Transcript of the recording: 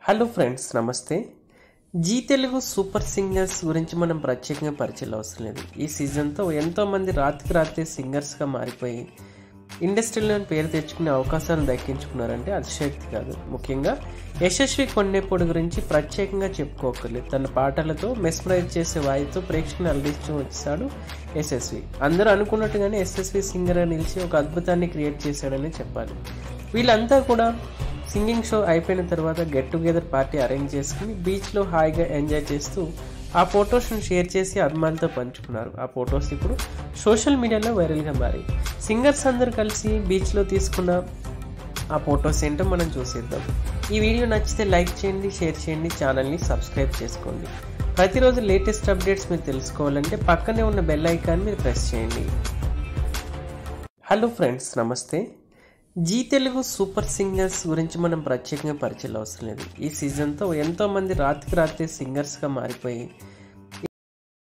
hello friends నమస్తే Zee Telugu super singers గురించి మనం ప్రత్యేకంగా పరిచయం అవసరం లేదు ఈ సీజన్తో ఎంతోమంది రాత్రికి రాత్రి సింగర్స్గా మారిపోయి ఇండస్ట్రీలో పేరు తెచ్చుకునే అవకాశాలను దక్కించుకున్నారంటే అతిశక్తి కాదు ముఖ్యంగా యశస్వి కొండేపూడి గురించి ప్రత్యేకంగా చెప్పుకోకర్లేదు తన పాటలతో మెస్మరైజ్ చేసే వాయితో ప్రేక్షకుని అలరిస్తూ వచ్చాడు యశస్వి అందరూ అనుకున్నట్టుగానే యశస్వి సింగర్గా నిలిచి ఒక అద్భుతాన్ని క్రియేట్ చేశాడని చెప్పాలి వీళ్ళంతా కూడా సింగింగ్ షో అయిపోయిన తర్వాత గెట్ టుగెదర్ పార్టీ అరేంజ్ చేసుకుని బీచ్లో హాయిగా ఎంజాయ్ చేస్తూ ఆ ఫొటోస్ను షేర్ చేసి అభిమానులతో పంచుకున్నారు ఆ ఫొటోస్ ఇప్పుడు సోషల్ మీడియాలో వైరల్గా మారాయి సింగర్స్ అందరూ కలిసి బీచ్లో తీసుకున్న ఆ ఫొటోస్ ఏంటో మనం చూసేద్దాం ఈ వీడియో నచ్చితే లైక్ చేయండి షేర్ చేయండి ఛానల్ని సబ్స్క్రైబ్ చేసుకోండి ప్రతిరోజు లేటెస్ట్ అప్డేట్స్ మీరు తెలుసుకోవాలంటే పక్కనే ఉన్న బెల్ ఐకాన్ మీరు ప్రెస్ చేయండి హలో ఫ్రెండ్స్ నమస్తే జీ తెలుగు సూపర్ సింగర్స్ గురించి మనం ప్రత్యేకంగా పరిచయం అవసరం లేదు ఈ సీజన్తో ఎంతోమంది రాత్రికి రాత్రి సింగర్స్గా మారిపోయి